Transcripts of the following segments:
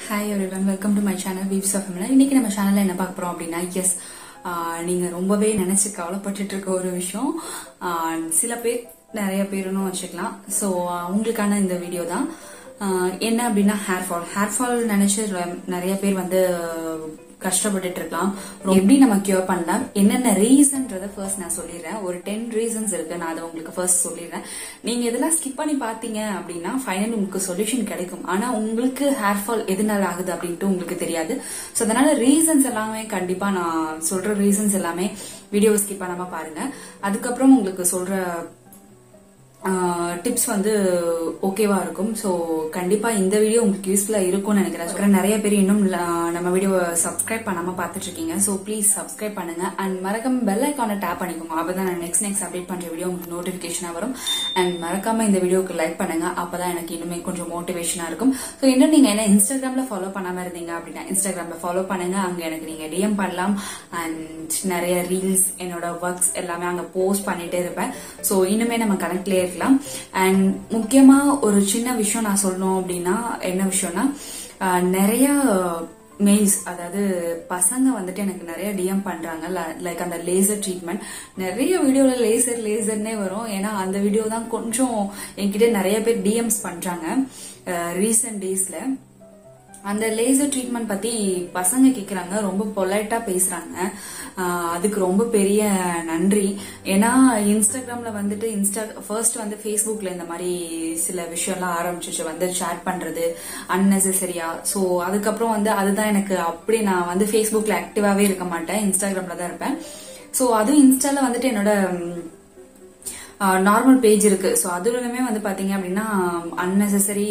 hi everyone welcome to my channel weaves of Femina இன்னைக்கு நம்ம சேனல்ல என்ன பார்க்க போறோம் அப்படின்னா எஸ் நீங்க ரொம்பவே நினைச்சு கவலைப்பட்டுட்டு இருக்க ஒரு விஷயம் ஆஹ் சில பேர் நிறைய பேருன்னு வச்சுக்கலாம் ஸோ உங்களுக்கான இந்த வீடியோ தான் ஆஹ் என்ன அப்படின்னா ஹேர் ஃபால் ஹேர் ஃபால் நினைச்சு ரொ- நிறைய பேர் வந்து கஷ்டப்பட்டுட்டு இருக்கலாம் எப்படி நம்ம கியூர் பண்ணலாம் என்னென்ன ரீசன்றத ஃபர்ஸ்ட் நான் சொல்லிடுறேன் ஒரு டென் ரீசன்ஸ் இருக்கு நான் அதை உங்களுக்கு ஃபர்ஸ்ட் சொல்லிடுறேன் நீங்க இதெல்லாம் ஸ்கிப் பண்ணி பாத்தீங்க அப்படின்னா ஃபைனல் உங்களுக்கு சொல்யூஷன் கிடைக்கும் ஆனா உங்களுக்கு ஹேர் ஃபால் எதனால ஆகுது அப்படின்ட்டு உங்களுக்கு தெரியாது ஸோ அதனால ரீசன்ஸ் எல்லாமே கண்டிப்பா நான் சொல்ற ரீசன்ஸ் எல்லாமே வீடியோ ஸ்கிப் பண்ணாம பாருங்க அதுக்கப்புறம் உங்களுக்கு சொல்ற டிப்ஸ் வந்து ஓகேவா இருக்கும் ஸோ கண்டிப்பா இந்த வீடியோ உங்களுக்கு யூஸ்ஃபுல்லா இருக்கும்னு நினைக்கிறேன் சொல்றேன் நிறைய பேர் இன்னும் ல- நம்ம வீடியோவை சப்ஸ்கிரைப் பண்ணாம பார்த்துட்டு இருக்கீங்க ஸோ ப்ளீஸ் சப்ஸ்கிரைப் பண்ணுங்க அண்ட் மறக்காம பெல் ஐக்கானை டேப் பண்ணிக்கோங்க அப்பதான் நான் நெக்ஸ்ட் நெக்ஸ்ட் அப்டேட் பண்ற வீடியோ உங்களுக்கு நோட்டிபிகேஷனா வரும் அண்ட் மறக்காம இந்த வீடியோக்கு லைக் பண்ணுங்க அப்பதான் எனக்கு இன்னுமே கொஞ்சம் மோட்டிவேஷனா இருக்கும் ஸோ இன்னும் நீங்க என்ன இன்ஸ்டாகிராம்ல ஃபாலோ பண்ணாம இருந்தீங்க அப்படின்னா இன்ஸ்டாகிராம்ல ஃபாலோ பண்ணுங்க அங்க எனக்கு நீங்க டிஎம் பண்ணலாம் அண்ட் நிறைய ரீல்ஸ் என்னோட ஒர்க்ஸ் எல்லாமே அங்க போஸ்ட் பண்ணிட்டே இருப்பேன் ஸோ இன்னுமே நம்ம கனெக்ட்லயே இருக்கலாம் அண்ட் முக்கியமா ஒரு சின்ன விஷயம் நான் சொல்லணும் அப்படின்னா என்ன விஷயம்னா ஆஹ் நிறைய மெயில்ஸ் அதாவது பசங்க வந்துட்டு எனக்கு நிறைய டிஎம் பண்றாங்க லைக் அந்த லேசர் ட்ரீட்மெண்ட் நிறைய வீடியோல லேசர் லேசர்னே வரும் ஏன்னா அந்த வீடியோ தான் கொஞ்சம் என்கிட்ட நிறைய பேர் டிஎம்ஸ் பண்றாங்க ரீசெண்ட் டேஸ்ல அந்த லேசர் ட்ரீட்மெண்ட் பத்தி பசங்க கேக்குறாங்க ரொம்ப பொலைட்டா பேசுறாங்க ஆஹ் அதுக்கு ரொம்ப பெரிய நன்றி ஏன்னா இன்ஸ்டாகிராம்ல வந்துட்டு இன்ஸ்டா ஃபர்ஸ்ட் வந்து ஃபேஸ்புக்ல இந்த மாதிரி சில விஷயம்லாம் ஆரம்பிச்சிச்சு வந்து சேட் பண்றது அன்னெசரியா ஸோ அதுக்கப்புறம் வந்து அதுதான் எனக்கு அப்படி நான் வந்து ஃபேஸ்புக்ல ஆக்டிவாவே இருக்க மாட்டேன் இன்ஸ்டாகிராம்ல தான் இருப்பேன் ஸோ அதுவும் இன்ஸ்டால வந்துட்டு என்னோட ம், நார்மல் பேஜ் இருக்கு ஸோ அதுலயுமே வந்து பாத்தீங்க அப்படின்னா அன்னெசரி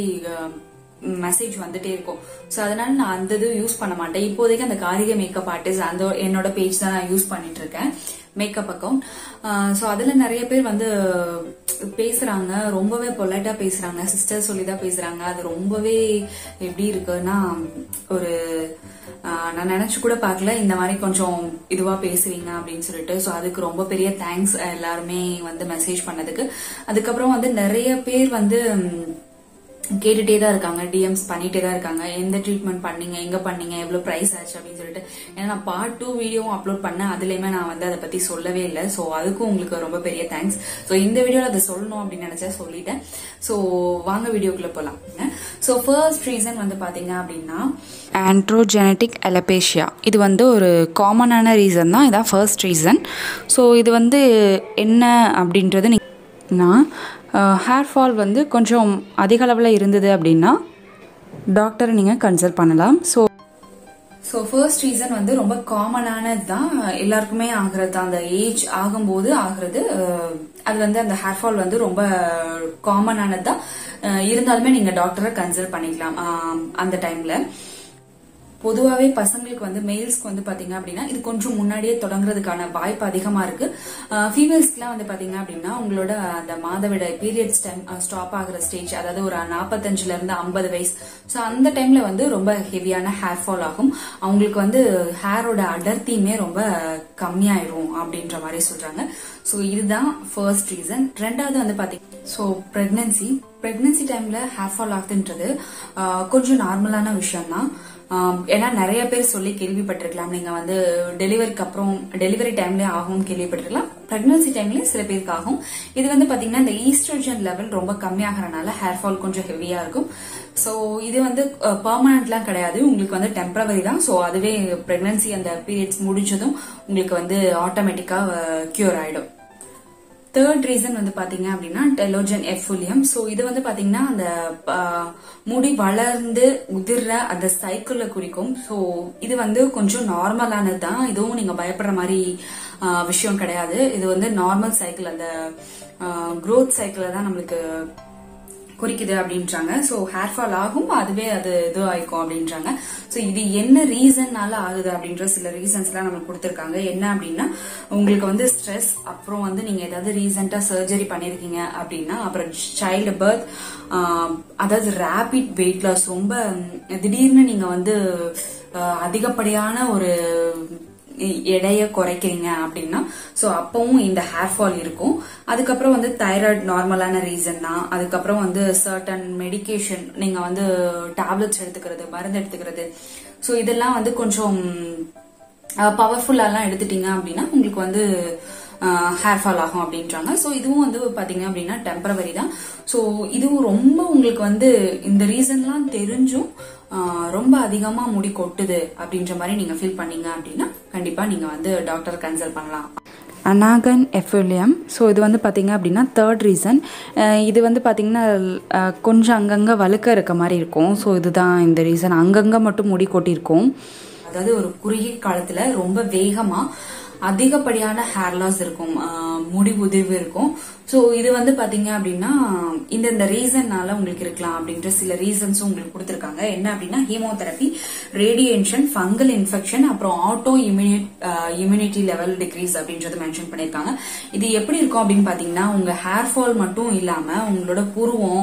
மெசேஜ் வந்துட்டே இருக்கும் ஸோ அதனால நான் அந்த இது யூஸ் பண்ண மாட்டேன் இப்போதைக்கு அந்த காரிகை மேக்கப் ஆர்டிஸ்ட் அந்த என்னோட பேஜ் தான் நான் யூஸ் பண்ணிட்டு இருக்கேன் மேக்கப் அக்கௌண்ட் ஸோ அதுல நிறைய பேர் வந்து பேசுறாங்க ரொம்பவே பொலைட்டா பேசுறாங்க சிஸ்டர் சொல்லி தான் பேசுறாங்க அது ரொம்பவே எப்படி இருக்குன்னா ஒரு ஆஹ் நான் நினைச்சு கூட பார்க்கல இந்த மாதிரி கொஞ்சம் இதுவா பேசுவீங்க அப்படின்னு சொல்லிட்டு ஸோ அதுக்கு ரொம்ப பெரிய தேங்க்ஸ் எல்லாருமே வந்து மெசேஜ் பண்ணதுக்கு அதுக்கப்புறம் வந்து நிறைய பேர் வந்து ம், கேட்டுட்டே தான் இருக்காங்க டிஎம்ஸ் பண்ணிட்டே தான் இருக்காங்க எந்த ட்ரீட்மெண்ட் பண்ணீங்க எங்க பண்ணீங்க எவ்வளவு பிரைஸ் ஆச்சு அப்படின்னு சொல்லிட்டு ஏன்னா நான் பார்ட் டூ வீடியோவும் அப்லோட் பண்ணேன் அதுலயுமே நான் வந்து அதை பத்தி சொல்லவே இல்லை ஸோ அதுக்கும் உங்களுக்கு ரொம்ப பெரிய தேங்க்ஸ் ஸோ இந்த வீடியோல அதை சொல்லணும் அப்படின்னு நினைச்சா சொல்லிட்டேன் ஸோ வாங்க வீடியோக்குள்ள போலாம் ஸோ ஃபர்ஸ்ட் ரீசன் வந்து பாத்தீங்க அப்படின்னா ஆண்ட்ரோஜெனட்டிக் அலபேஷியா இது வந்து ஒரு காமனான ரீசன் தான் இதான் ஃபர்ஸ்ட் ரீசன் ஸோ இது வந்து என்ன அப்படின்றது நீங்கள் ஹேர் ஃபால் வந்து கொஞ்சம் அதிக அளவில் இருந்தது அப்படின்னா டாக்டரை நீங்கள் கன்சல்ட் பண்ணலாம் ஸோ ஸோ ஃபர்ஸ்ட் ரீசன் வந்து ரொம்ப காமனானது தான் எல்லாருக்குமே ஆகுறது தான் அந்த ஏஜ் ஆகும்போது ஆகுறது அஹ், அது வந்து அந்த ஹேர் ஃபால் வந்து ரொம்ப காமனானது தான் அஹ், இருந்தாலுமே நீங்க டாக்டரை கன்சல்ட் பண்ணிக்கலாம் ஆம், அந்த டைம்ல பொதுவாகவே பசங்களுக்கு வந்து மெயில்ஸ்க்கு வந்து பாத்தீங்க அப்படின்னா இது கொஞ்சம் முன்னாடியே தொடங்குறதுக்கான வாய்ப்பு அதிகமா இருக்கு ஃபீமேல்ஸ்க்குலாம் வந்து பாத்தீங்க அப்படின்னா உங்களோட அந்த மாதவிடாய் பீரியட்ஸ் டைம் ஸ்டாப் ஆகுற ஸ்டேஜ் அதாவது ஒரு நாற்பத்தஞ்சுல இருந்து ஐம்பது வயசு ஸோ அந்த டைம்ல வந்து ரொம்ப ஹெவியான ஹேர் ஃபால் ஆகும் அவங்களுக்கு வந்து ஹேரோட அடர்த்தியுமே ரொம்ப கம்மியாயிரும் அப்படின்ற மாதிரி சொல்றாங்க ஸோ இதுதான் ஃபர்ஸ்ட் ரீசன் ரெண்டாவது வந்து பாத்தீங்க ஸோ பிரெக்னன்சி பிரெக்னன்சி டைம்ல ஹேர் ஃபால் ஆகுதுன்றது ஆஹ், கொஞ்சம் நார்மலான விஷயம் தான் ஆம், ஏன்னா நிறைய பேர் சொல்லி கேள்விப்பட்டிருக்கலாம் நீங்க வந்து டெலிவரிக்கு அப்புறம் டெலிவரி டைம்ல ஆகும் கேள்விப்பட்டிருக்கலாம் பிரெக்னன்சி டைம்லயும் சில பேருக்கு ஆகும் இது வந்து பாத்தீங்கன்னா இந்த ஈஸ்ட்ரோஜன் லெவல் ரொம்ப கம்மியாகிறனால ஹேர் ஃபால் கொஞ்சம் ஹெவியா இருக்கும் சோ இது வந்து பெர்மனன்ட்லாம் கிடையாது உங்களுக்கு வந்து டெம்பரவரி தான் சோ அதுவே பிரெக்னன்சி அந்த பீரியட்ஸ் முடிஞ்சதும் உங்களுக்கு வந்து ஆட்டோமேட்டிக்கா கியூர் ஆயிடும் தேர்ட் ரீசன் வந்து பாத்தீங்க அப்படின்னா டெலோஜன் எஃபுலியம் ஸோ இது வந்து பாத்தீங்கன்னா அந்த ஆஹ், முடி வளர்ந்து உதிர்ற அந்த சைக்கிள குறிக்கும் ஸோ இது வந்து கொஞ்சம் நார்மலானது தான் இதுவும் நீங்க பயப்படுற மாதிரி ஆஹ், விஷயம் கிடையாது இது வந்து நார்மல் சைக்கிள் அந்த growth சைக்கிள தான் நம்மளுக்கு குறிக்குது அப்படின்றாங்க ஸோ ஹேர் ஃபால் ஆகும் அதுவே அது இது ஆயிக்கும் அப்படின்றாங்க ஸோ இது என்ன ரீசன்னால ஆகுது அப்படின்ற சில ரீசன்ஸ் எல்லாம் நமக்கு கொடுத்துருக்காங்க என்ன அப்படின்னா உங்களுக்கு வந்து ஸ்ட்ரெஸ் அப்புறம் வந்து நீங்க ஏதாவது ரீசெண்டா சர்ஜரி பண்ணிருக்கீங்க அப்படின்னா அப்புறம் சைல்டு பர்த் அதாவது ரேபிட் வெயிட் லாஸ் ரொம்ப ம், திடீர்னு நீங்க வந்து ஆஹ், அதிகப்படியான ஒரு எடையை குறைக்கிறீங்க அப்படின்னா ஸோ அப்பவும் இந்த ஹேர் ஃபால் இருக்கும் அதுக்கப்புறம் வந்து தைராய்டு நார்மலான ரீசன் தான் அதுக்கப்புறம் வந்து சர்டன் மெடிகேஷன் நீங்க வந்து டேப்லெட்ஸ் எடுத்துக்கிறது மருந்து எடுத்துக்கிறது ஸோ இதெல்லாம் வந்து கொஞ்சம் பவர்ஃபுல்லாலாம் எடுத்துட்டீங்க அப்படின்னா உங்களுக்கு வந்து ஹேர் ஃபால் ஆகும் அப்படின்றாங்க ஸோ இதுவும் வந்து பாத்தீங்க அப்படின்னா டெம்பரவரி தான் ஸோ இதுவும் ரொம்ப உங்களுக்கு வந்து இந்த ரீசன்லாம் தெரிஞ்சும் ஆஹ், ரொம்ப அதிகமா முடி கொட்டுது அப்படின்ற மாதிரி நீங்க ஃபீல் பண்ணீங்க அப்படின்னா கண்டிப்பா நீங்க வந்து டாக்டர் கன்சல்ட் பண்ணலாம் அனாகன் எஃபிலியம் ஸோ இது வந்து பார்த்தீங்க அப்படின்னா தேர்ட் ரீசன் இது வந்து பார்த்தீங்கன்னா அஹ், கொஞ்சம் அங்கங்கே வழுக்க இருக்க மாதிரி இருக்கும் ஸோ இதுதான் இந்த ரீசன் அங்கங்கே மட்டும் முடி கொட்டியிருக்கும் அதாவது ஒரு குறுகிய காலத்துல ரொம்ப வேகமா அதிகப்படியான ஹேர் லாஸ் இருக்கும் ஆஹ் முடி உதிர்வு இருக்கும் ஸோ இது வந்து பாத்தீங்க அப்படின்னா இந்த இந்த ரீசன்னால உங்களுக்கு இருக்கலாம் அப்படின்ற சில ரீசன்ஸும் உங்களுக்கு கொடுத்துருக்காங்க என்ன அப்படின்னா ஹீமோதெரப்பி ரேடியேஷன் ஃபங்கல் இன்ஃபெக்ஷன் அப்புறம் ஆட்டோ இம்யூனிட் இம்யூனிட்டி லெவல் டிக்ரீஸ் அப்படின்றது மென்ஷன் பண்ணியிருக்காங்க இது எப்படி இருக்கும் அப்படின்னு பாத்தீங்கன்னா உங்க ஹேர் ஃபால் மட்டும் இல்லாம உங்களோட புருவம்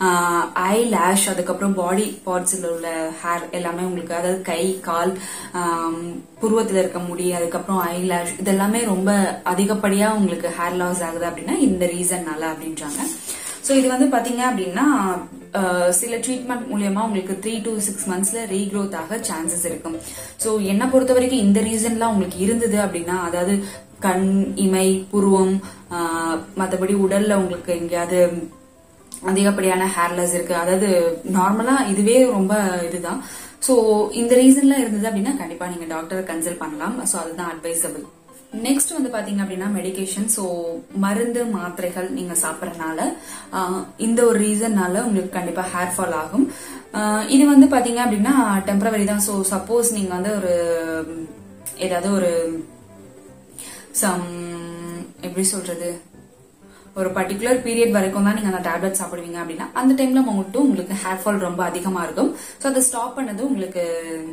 ஐ லேஷ் அதுக்கப்புறம் பாடி பார்ட்ஸ்ல உள்ள ஹேர் எல்லாமே உங்களுக்கு அதாவது கை கால் ஆம், புருவத்துல இருக்க முடி அதுக்கப்புறம் ஐ லேஷ் இதெல்லாமே ரொம்ப அதிகப்படியா உங்களுக்கு ஹேர் லாஸ் ஆகுது அப்படின்னா இந்த ரீசன்னால அப்படின்றாங்க சோ இது வந்து பாத்தீங்க அப்படின்னா அஹ், சில ட்ரீட்மெண்ட் மூலியமா உங்களுக்கு த்ரீ to சிக்ஸ் மந்த்ஸ்ல ரீக்ரோத் ஆக சான்சஸ் இருக்கும் சோ என்ன பொறுத்த வரைக்கும் இந்த ரீசன்லாம் உங்களுக்கு இருந்தது அப்படின்னா அதாவது கண் இமை புருவம் ஆஹ், மத்தபடி உடல்ல உங்களுக்கு எங்கேயாவது அதிகப்படியான ஹேர்லெஸ் இருக்கு அதாவது நார்மலா இதுவே ரொம்ப இதுதான் சோ இந்த ரீசன்ல இருந்தது அப்படின்னா கண்டிப்பா நீங்க டாக்டரை கன்சல்ட் பண்ணலாம் சோ அதுதான் அட்வைசபிள் நெக்ஸ்ட் வந்து பாத்தீங்க அப்படின்னா மெடிகேஷன் சோ மருந்து மாத்திரைகள் நீங்க சாப்பிடறதுனால ஆஹ், இந்த ஒரு ரீசன்னால உங்களுக்கு கண்டிப்பா ஹேர் ஃபால் ஆகும் ஆஹ், இது வந்து பாத்தீங்க அப்படின்னா டெம்பரவரி தான் சோ சப்போஸ் நீங்க வந்து ஒரு ஏதாவது ஒரு சம் எப்படி சொல்றது ஒரு பர்டிகுலர் பீரியட் வரைக்கும் தான் நீங்க அந்த டேப்லெட் சாப்பிடுவீங்க அப்படின்னா அந்த டைம்ல மட்டும் உங்களுக்கு ஹேர் ஃபால் ரொம்ப அதிகமா இருக்கும் ஸோ அதை ஸ்டாப் பண்ணது உங்களுக்கு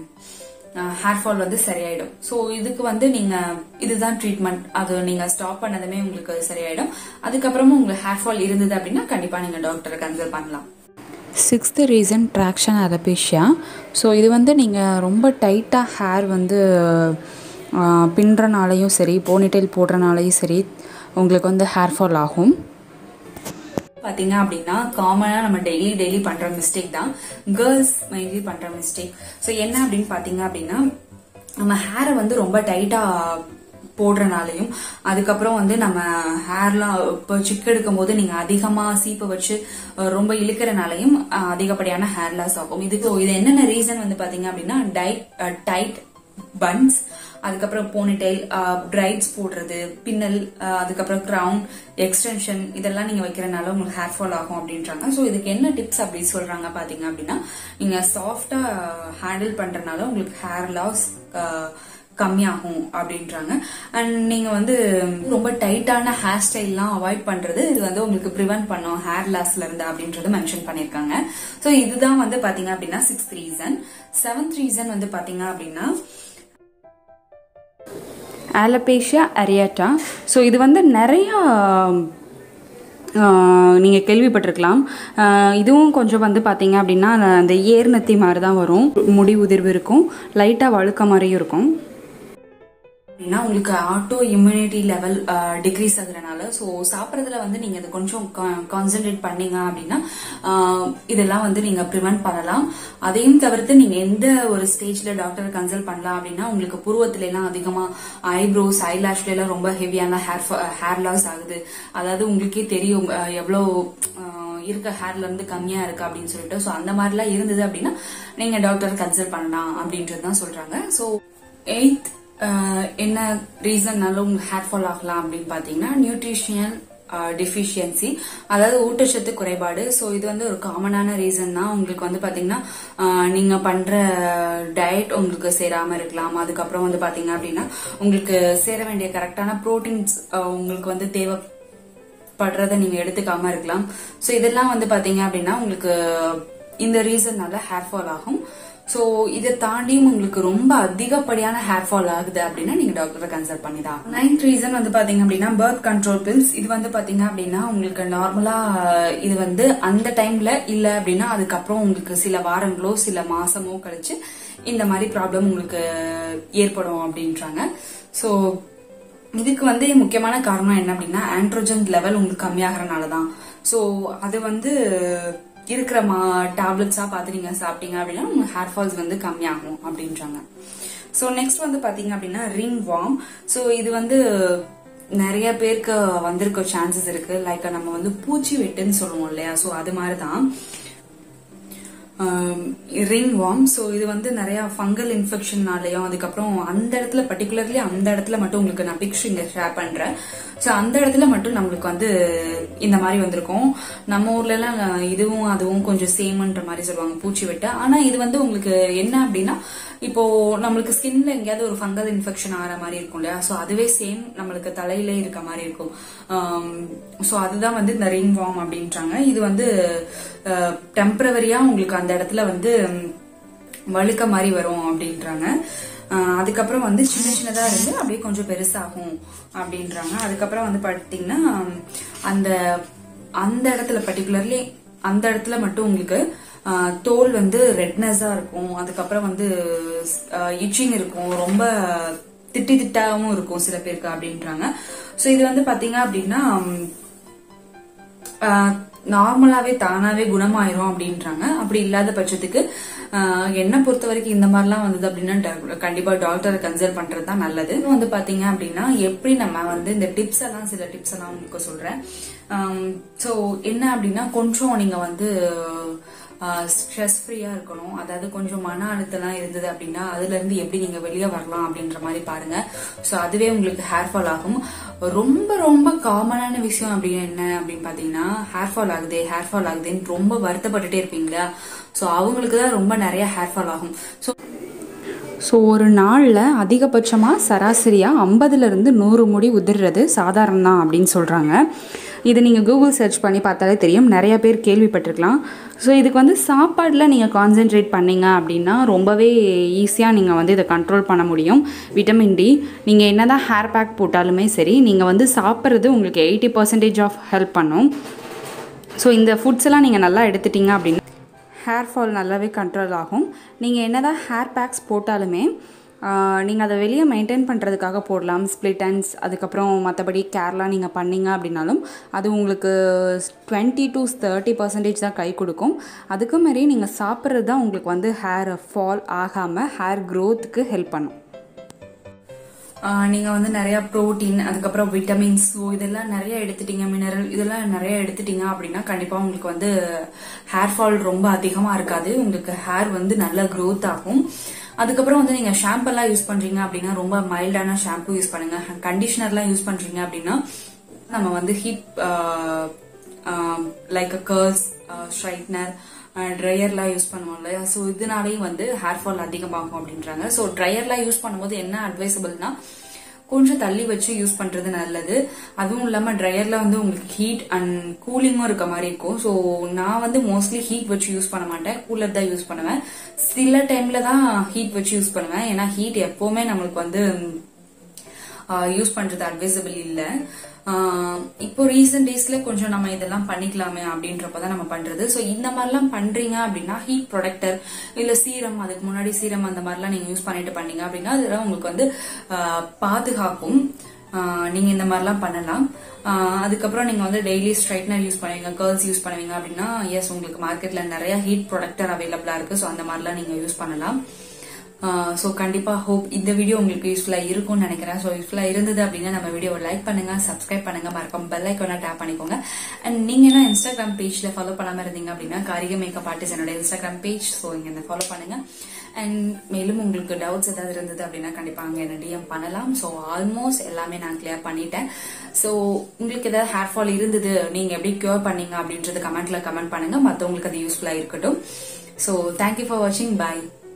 ஹேர் ஃபால் வந்து சரியாயிடும் ஸோ இதுக்கு வந்து நீங்க இதுதான் ட்ரீட்மெண்ட் அது நீங்க ஸ்டாப் பண்ணதுமே உங்களுக்கு சரியாயிடும் அதுக்கப்புறமும் உங்களுக்கு ஹேர் ஃபால் இருந்தது அப்படின்னா கண்டிப்பா நீங்க டாக்டரை கன்சல்ட் பண்ணலாம் sixth reason traction alopecia so இது வந்து நீங்கள் ரொம்ப டைட்டாக ஹேர் வந்து ஆஹ், பின்னுறனாலையும் சரி போனிடெயில் போடுறனாலையும் சரி உங்களுக்கு வந்து ஹேர் ஃபால் ஆகும் பாத்தீங்க அப்படின்னா காமனா நம்ம டெய்லி டெய்லி பண்ற மிஸ்டேக் தான் கேர்ள்ஸ் மெயின்லி பண்ற மிஸ்டேக் ஸோ என்ன அப்படின்னு பாத்தீங்க அப்படின்னா நம்ம ஹேரை வந்து ரொம்ப டைட்டா போடுறனாலையும் அதுக்கப்புறம் வந்து நம்ம ஹேர்லாம் இப்போ சிக் எடுக்கும் போது நீங்க அதிகமா சீப்பை வச்சு அஹ், ரொம்ப இழுக்கிறனாலையும் அஹ், அதிகப்படியான ஹேர் லாஸ் ஆகும் இதுக்கு இது என்னென்ன ரீசன் வந்து பாத்தீங்க அப்படின்னா டைட் டைட் பன்ஸ் அதுக்கப்புறம் போனிடெயில் பிரைட்ஸ் போடுறது பின்னல் அஹ், அதுக்கப்புறம் கிரவுன் எக்ஸ்டென்ஷன் இதெல்லாம் நீங்க வைக்கிறனால உங்களுக்கு ஹேர் ஃபால் ஆகும் அப்படின்றாங்க ஸோ இதுக்கு என்ன டிப்ஸ் அப்படி சொல்றாங்க பாத்தீங்க அப்படின்னா நீங்க சாஃப்டா ஹேண்டில் பண்றதுனால உங்களுக்கு ஹேர் லாஸ் கம்மியாகும் அப்படின்றாங்க அண்ட் நீங்க வந்து ரொம்ப டைட்டான ஹேர் ஸ்டைல்லாம் அவாய்ட் பண்றது இது வந்து உங்களுக்கு ப்ரிவென்ட் பண்ணும் ஹேர் லாஸ்ல இருந்து அப்படின்றது மென்ஷன் பண்ணிருக்காங்க ஸோ இதுதான் வந்து பாத்தீங்க அப்படின்னா சிக்ஸ்த் ரீசன் செவன்த் ரீசன் வந்து பாத்தீங்க அப்படின்னா ஆலபேஷியா அரியாட்டா ஸோ இது வந்து நிறையா நீங்கள் கேள்விப்பட்டிருக்கலாம் ஆஹ் இதுவும் கொஞ்சம் வந்து பார்த்தீங்க அப்படின்னா அந்த ஏர்நத்தி மாதிரி தான் வரும் முடி உதிர்வு இருக்கும் லைட்டாக வழுக்க மாதிரியும் இருக்கும் அப்படின்னா உங்களுக்கு ஆட்டோ இம்யூனிட்டி லெவல் டிக்ரீஸ் ஆகுறதுனால ஸோ சாப்பிட்றதுல வந்து நீங்க அதை கொஞ்சம் கான்சென்ட்ரேட் பண்ணீங்க அப்படின்னா ஆஹ், இதெல்லாம் வந்து நீங்க ப்ரிவென்ட் பண்ணலாம் அதையும் தவிர்த்து நீங்க எந்த ஒரு ஸ்டேஜ்ல டாக்டர் கன்சல்ட் பண்ணலாம் அப்படின்னா உங்களுக்கு புருவத்துல எல்லாம் அதிகமா ஐப்ரோஸ் ஐலாஷ்ல எல்லாம் ரொம்ப ஹெவியான ஹேர் ஹேர் லாஸ் ஆகுது அதாவது உங்களுக்கே தெரியும் அஹ், எவ்வளவு ஆஹ், இருக்க ஹேர்ல இருந்து கம்மியா இருக்கு அப்படின்னு சொல்லிட்டு ஸோ அந்த மாதிரிலாம் இருந்தது அப்படின்னா நீங்க டாக்டர் கன்சல்ட் பண்ணலாம் அப்படின்றது தான் சொல்றாங்க ஸோ எயித் என்ன ரீசன்னால உங்க ஹேர் ஃபால் ஆகலாம் அப்படின்னு பாத்தீங்கன்னா நியூட்ரிஷியல் டெஃபிஷியன்சி அதாவது ஊட்டச்சத்து குறைபாடு ஸோ இது வந்து ஒரு காமனான ரீசன் தான் உங்களுக்கு வந்து பாத்தீங்கன்னா ஆஹ், நீங்க பண்ற டயட் உங்களுக்கு சேராம இருக்கலாம் அதுக்கப்புறம் வந்து பாத்தீங்க அப்படின்னா உங்களுக்கு சேர வேண்டிய கரெக்டான ப்ரோட்டீன்ஸ் உங்களுக்கு வந்து தேவை படுறத நீங்க எடுத்துக்காம இருக்கலாம் சோ இதெல்லாம் வந்து பாத்தீங்க அப்படின்னா உங்களுக்கு இந்த ரீசன்னால ஹேர் ஃபால் ஆகும் ஸோ இதை தாண்டியும் உங்களுக்கு ரொம்ப அதிகப்படியான ஹேர் ஃபால் ஆகுது அப்படின்னா நீங்க டாக்டரை கன்சல்ட் பண்ணி தான் நைன்த் ரீசன் வந்து பாத்தீங்க அப்படின்னா பர்த் கண்ட்ரோல் பில்ஸ் இது வந்து பாத்தீங்க அப்படின்னா உங்களுக்கு நார்மலா இது வந்து அந்த டைம்ல இல்ல அப்படின்னா அதுக்கப்புறம் உங்களுக்கு சில வாரங்களோ சில மாசமோ கழிச்சு இந்த மாதிரி ப்ராப்ளம் உங்களுக்கு ஏற்படும் அப்படின்றாங்க ஸோ இதுக்கு வந்து முக்கியமான காரணம் என்ன அப்படின்னா ஆண்ட்ரோஜன் லெவல் உங்களுக்கு கம்மியாகிறனால தான் ஸோ அது வந்து இருக்கிற மா டேப்லெட்ஸா பார்த்து நீங்க சாப்பிட்டீங்க அப்படின்னா உங்க ஹேர் ஃபால்ஸ் வந்து கம்மியாகும் அப்படின்றாங்க ஸோ நெக்ஸ்ட் வந்து பாத்தீங்க அப்படின்னா ரிங் வார்ம் ஸோ இது வந்து நிறைய பேருக்கு வந்திருக்க சான்சஸ் இருக்கு லைக் நம்ம வந்து பூச்சி வெட்டுன்னு சொல்லுவோம் இல்லையா ஸோ அது மாதிரி தான் ரிங் வார்ம் ஸோ இது வந்து நிறைய ஃபங்கல் இன்ஃபெக்ஷன்னாலையும் அதுக்கப்புறம் அந்த இடத்துல பர்டிகுலர்லி அந்த இடத்துல மட்டும் உங்களுக்கு நான் பிக்சர் இங்க ஷேர் பண்றேன் ஸோ அந்த இடத்துல மட்டும் நம்மளுக்கு வந்து இந்த மாதிரி வந்திருக்கும் நம்ம ஊர்ல எல்லாம் இதுவும் அதுவும் கொஞ்சம் சேம்ன்ற மாதிரி சொல்லுவாங்க பூச்சி வெட்ட ஆனா இது வந்து உங்களுக்கு என்ன அப்படின்னா இப்போ நம்மளுக்கு ஸ்கின்ல எங்கேயாவது ஒரு ஃபங்கல் இன்ஃபெக்ஷன் ஆகிற மாதிரி இருக்கும் இல்லையா ஸோ அதுவே சேம் நம்மளுக்கு தலையிலே இருக்க மாதிரி இருக்கும் ஸோ அதுதான் வந்து இந்த ரிங் வார்ம் அப்படின்றாங்க இது வந்து டெம்பரவரியா உங்களுக்கு அந்த இடத்துல வந்து வழுக்க மாதிரி வரும் அப்படின்றாங்க அதுக்கப்புறம் வந்து சின்ன சின்னதா இருந்து அப்படியே கொஞ்சம் பெருசாகும் அப்படின்றாங்க அதுக்கப்புறம் வந்து பாத்தீங்கன்னா அந்த அந்த இடத்துல பர்டிகுலர்லி அந்த இடத்துல மட்டும் உங்களுக்கு தோல் வந்து ரெட்னஸா இருக்கும் அதுக்கப்புறம் வந்து இச்சிங் இருக்கும் ரொம்ப திட்டி திட்டாவும் இருக்கும் சில பேருக்கு அப்படின்றாங்க ஸோ இது வந்து பாத்தீங்க அப்படின்னா நார்மலாவே தானாவே குணமாயிரும் அப்படின்றாங்க அப்படி இல்லாத பட்சத்துக்கு என்ன பொறுத்த வரைக்கும் இந்த மாதிரிலாம் வந்தது அப்படின்னா கண்டிப்பா டாக்டரை கன்சல்ட் பண்றது தான் நல்லது வந்து பாத்தீங்க அப்படின்னா எப்படி நம்ம வந்து இந்த டிப்ஸ் எல்லாம் சில டிப்ஸ் எல்லாம் உங்களுக்கு சொல்றேன் ஸோ என்ன அப்படின்னா கொஞ்சம் நீங்க வந்து ஸ்ட்ரெஸ் ஃப்ரீயா இருக்கணும் அதாவது கொஞ்சம் மன அழுத்தம்லாம் இருந்தது அப்படின்னா அதுல இருந்து எப்படி நீங்க வெளியே வரலாம் அப்படின்ற மாதிரி பாருங்க ஸோ அதுவே உங்களுக்கு ஹேர் ஃபால் ஆகும் ரொம்ப ரொம்ப காமனான விஷயம் அப்படின்னு என்ன அப்படின்னு பாத்தீங்கன்னா ஹேர் ஃபால் ஆகுது ஹேர் ஃபால் ஆகுதுன்னு ரொம்ப வருத்தப்பட்டுட்டே இருப்பீங்களா ஸோ அவங்களுக்கு தான் ரொம்ப நிறைய ஹேர் ஃபால் ஆகும் ஸோ ஸோ ஒரு நாளில் அதிகபட்சமாக சராசரியாக ஐம்பதுலேருந்து நூறு முடி உதிர்றது சாதாரணம் தான் அப்படின்னு சொல்கிறாங்க இது நீங்கள் கூகுள் சர்ச் பண்ணி பார்த்தாலே தெரியும் நிறைய பேர் கேள்விப்பட்டிருக்கலாம் ஸோ இதுக்கு வந்து சாப்பாடில் நீங்கள் கான்சென்ட்ரேட் பண்ணீங்க அப்படின்னா ரொம்பவே ஈஸியாக நீங்கள் வந்து இதை கண்ட்ரோல் பண்ண முடியும் விட்டமின் டி நீங்கள் என்ன தான் ஹேர் பேக் போட்டாலுமே சரி நீங்கள் வந்து சாப்பிட்றது உங்களுக்கு எயிட்டி பர்சன்டேஜ் ஆஃப் ஹெல்ப் பண்ணும் ஸோ இந்த ஃபுட்ஸ் எல்லாம் நீங்கள் நல்லா எடுத்துட்டீங்க அப்படின்னா ஹேர் ஃபால் நல்லாவே கண்ட்ரோல் ஆகும் நீங்கள் என்ன தான் ஹேர் பேக்ஸ் போட்டாலுமே நீங்கள் அதை வெளியே மெயின்டைன் பண்ணுறதுக்காக போடலாம் ஸ்ப்ளிட் ஹேண்ட்ஸ் அதுக்கப்புறம் மற்றபடி கேர்லாம் நீங்கள் பண்ணீங்க அப்படின்னாலும் அது உங்களுக்கு டுவெண்ட்டி டு தேர்ட்டி பர்சன்டேஜ் தான் கை கொடுக்கும் அதுக்கு மாரி நீங்கள் சாப்பிட்றது தான் உங்களுக்கு வந்து ஹேர் ஃபால் ஆகாமல் ஹேர் க்ரோத்துக்கு ஹெல்ப் பண்ணும் நீங்க வந்து நிறைய ப்ரோட்டீன் அதுக்கப்புறம் விட்டமின்ஸ் இதெல்லாம் நிறைய எடுத்துட்டீங்க மினரல் இதெல்லாம் நிறைய எடுத்துட்டீங்க அப்படின்னா கண்டிப்பா உங்களுக்கு வந்து ஹேர் ஃபால் ரொம்ப அதிகமா இருக்காது உங்களுக்கு ஹேர் வந்து நல்ல க்ரோத் ஆகும் அதுக்கப்புறம் வந்து நீங்க ஷாம்பு எல்லாம் யூஸ் பண்றீங்க அப்படின்னா ரொம்ப மைல்டான ஷாம்பு யூஸ் பண்ணுங்க கண்டிஷனர்லாம் யூஸ் பண்றீங்க அப்படின்னா நம்ம வந்து ஹீட் லைக் கர்ஸ் ஸ்ட்ரைட்னர் ட்ரையர்லாம் யூஸ் பண்ணுவோம் இல்லையா ஸோ இதனாலேயும் வந்து ஹேர் ஃபால் அதிகமாகும் அப்படின்றாங்க ஸோ ட்ரையர்லாம் யூஸ் பண்ணும்போது என்ன அட்வைசபிள்னா கொஞ்சம் தள்ளி வச்சு யூஸ் பண்றது நல்லது அதுவும் இல்லாம ட்ரையர்ல வந்து உங்களுக்கு ஹீட் அண்ட் கூலிங்கும் இருக்க மாதிரி இருக்கும் ஸோ நான் வந்து மோஸ்ட்லி ஹீட் வச்சு யூஸ் பண்ண மாட்டேன் கூலர் தான் யூஸ் பண்ணுவேன் சில டைம்ல தான் ஹீட் வச்சு யூஸ் பண்ணுவேன் ஏன்னா ஹீட் எப்பவுமே நம்மளுக்கு வந்து யூஸ் பண்றது அட்வைசபிள் இல்லை இப்போ ரீசெண்ட் டேஸ்ல கொஞ்சம் நம்ம இதெல்லாம் பண்ணிக்கலாமே அப்படின்றப்பதான் நம்ம பண்றது ஸோ இந்த மாதிரிலாம் பண்றீங்க அப்படின்னா ஹீட் ப்ரொடக்டர் இல்ல சீரம் அதுக்கு முன்னாடி சீரம் அந்த மாதிரிலாம் நீங்க யூஸ் பண்ணிட்டு பண்ணீங்க அப்படின்னா அதெல்லாம் உங்களுக்கு வந்து பாதுகாக்கும் நீங்க இந்த மாதிரிலாம் பண்ணலாம் அதுக்கப்புறம் நீங்க வந்து டெய்லி ஸ்ட்ரைட்னர் யூஸ் பண்ணுவீங்க கேர்ள்ஸ் யூஸ் பண்ணுவீங்க அப்படின்னா எஸ் உங்களுக்கு மார்க்கெட்ல நிறைய ஹீட் ப்ரொடக்டர் அவைலபிளா இருக்கு ஸோ அந்த மாதிரிலாம் நீங்க யூஸ் பண்ணலாம் ஸோ கண்டிப்பா ஹோப் இந்த வீடியோ உங்களுக்கு யூஸ்ஃபுல்லா இருக்கும்னு நினைக்கிறேன் ஸோ யூஸ்ஃபுல்லா இருந்தது அப்படின்னா நம்ம வீடியோவை லைக் பண்ணுங்க சப்ஸ்கிரைப் பண்ணுங்க மறக்காம பெல் ஐக்கான டேப் பண்ணிக்கோங்க அண்ட் நீங்க என்ன இன்ஸ்டாகிராம் பேஜ்ல ஃபாலோ பண்ணாம இருந்தீங்க அப்படின்னா காரிக மேக்கப் ஆர்டிஸ்ட் என்னோட இன்ஸ்டாகிராம் பேஜ் ஸோ இங்க என்ன ஃபாலோ பண்ணுங்க அண்ட் மேலும் உங்களுக்கு டவுட்ஸ் ஏதாவது இருந்தது அப்படின்னா கண்டிப்பா அங்க என்ன டிஎம் பண்ணலாம் ஸோ ஆல்மோஸ்ட் எல்லாமே நான் கிளியர் பண்ணிட்டேன் ஸோ உங்களுக்கு ஏதாவது ஹேர் ஃபால் இருந்தது நீங்க எப்படி கியூர் பண்ணீங்க அப்படின்றது கமெண்ட்ல கமெண்ட் பண்ணுங்க மற்றவங்களுக்கு அது யூஸ்ஃபுல்லா இருக்கட்டும் ஸோ தேங்க்யூ ஃபார் வாட்சிங் பாய்